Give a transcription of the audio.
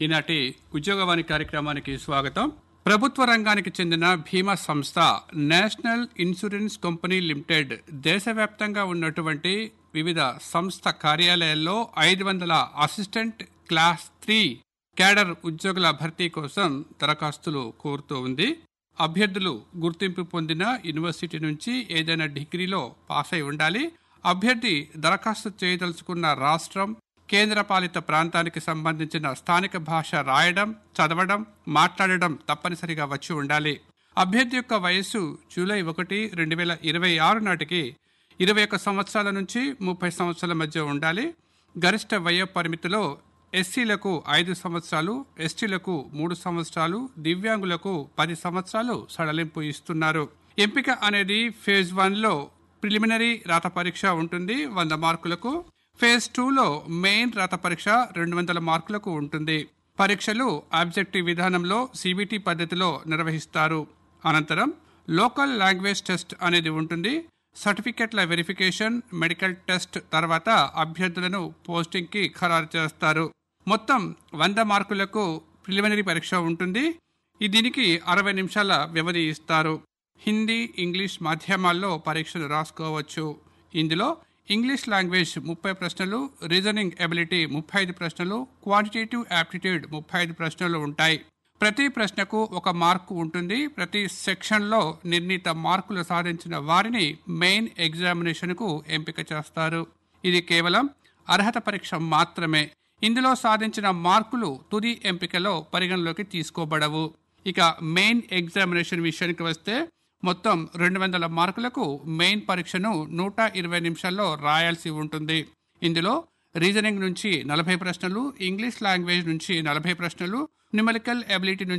ఈనాటి ఉద్యోగవాణి కార్యక్రమానికి స్వాగతం ప్రభుత్వ రంగానికి చెందిన బీమా సంస్థ నేషనల్ ఇన్సూరెన్స్ కంపెనీ లిమిటెడ్ దేశవ్యాప్తంగా ఉన్నటువంటి వివిధ సంస్థ కార్యాలయాల్లో ఐదు వందల అసిస్టెంట్ క్లాస్ త్రీ క్యాడర్ ఉద్యోగుల భర్తీ కోసం దరఖాస్తులు కోరుతూ ఉంది అభ్యర్థులు గుర్తింపు పొందిన యూనివర్సిటీ నుంచి ఏదైనా డిగ్రీలో పాస్ అయి ఉండాలి అభ్యర్థి దరఖాస్తు చేయదలుచుకున్న రాష్ట్రం కేంద్రపాలిత ప్రాంతానికి సంబంధించిన స్థానిక భాష రాయడం చదవడం మాట్లాడడం తప్పనిసరిగా వచ్చి ఉండాలి అభ్యర్థి యొక్క వయస్సు జూలై ఒకటి రెండు వేల ఇరవై ఆరు నాటికి ఇరవై ఒక్క సంవత్సరాల నుంచి ముప్పై సంవత్సరాల మధ్య ఉండాలి గరిష్ట వయో పరిమితిలో ఎస్సీలకు ఐదు సంవత్సరాలు ఎస్టీలకు మూడు సంవత్సరాలు దివ్యాంగులకు పది సంవత్సరాలు సడలింపు ఇస్తున్నారు ఎంపిక అనేది ఫేజ్ వన్ లో ప్రిలిమినరీ రాత పరీక్ష ఉంటుంది వంద మార్కులకు ఫేజ్ టూలో మెయిన్ రాత పరీక్ష రెండు వందల మార్కులకు ఉంటుంది పరీక్షలు ఆబ్జెక్టివ్ విధానంలో సిబిటి పద్ధతిలో నిర్వహిస్తారు అనంతరం లోకల్ లాంగ్వేజ్ టెస్ట్ అనేది ఉంటుంది సర్టిఫికెట్ల వెరిఫికేషన్ మెడికల్ టెస్ట్ తర్వాత అభ్యర్థులను పోస్టింగ్కి ఖరారు చేస్తారు మొత్తం వంద మార్కులకు ప్రిలిమినరీ పరీక్ష ఉంటుంది ఈ దీనికి అరవై నిమిషాల వ్యవధి ఇస్తారు హిందీ ఇంగ్లీష్ మాధ్యమాల్లో పరీక్షలు రాసుకోవచ్చు ఇందులో ఇంగ్లీష్ లాంగ్వేజ్ ముప్పై ప్రశ్నలు రీజనింగ్ ఎబిలిటీ ముప్పై ఐదు ప్రశ్నలు క్వాంటిటేటివ్ యాప్టిట్యూడ్ ముప్పై ఐదు ప్రశ్నలు ఉంటాయి ప్రతి ప్రశ్నకు ఒక మార్కు ఉంటుంది ప్రతి సెక్షన్లో నిర్ణీత మార్కులు సాధించిన వారిని మెయిన్ ఎగ్జామినేషన్కు ఎంపిక చేస్తారు ఇది కేవలం అర్హత పరీక్ష మాత్రమే ఇందులో సాధించిన మార్కులు తుది ఎంపికలో పరిగణలోకి తీసుకోబడవు ఇక మెయిన్ ఎగ్జామినేషన్ విషయానికి వస్తే మొత్తం రెండు వందల మార్కులకు మెయిన్ పరీక్షను నూట ఇరవై నిమిషాల్లో రాయాల్సి ఉంటుంది ఇందులో రీజనింగ్ నుంచి నలభై ప్రశ్నలు ఇంగ్లీష్ లాంగ్వేజ్ నుంచి నలభై ప్రశ్నలు న్యూమరికల్ ఎబిలిటీ నుంచి